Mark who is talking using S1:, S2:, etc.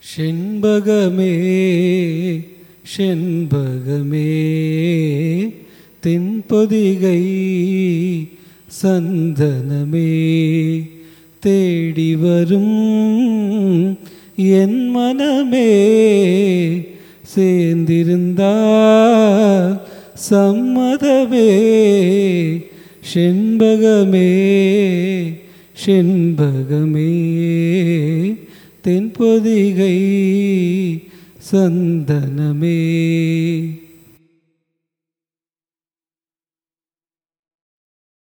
S1: செண்பகமே செண்பகமே தென்பொதிகை சந்தனமே தேடி வரும் என் மனமே சேர்ந்திருந்தால் சம்மதமே செண்பகமே செண்பகமே தென்பொதிகை சந்தனமே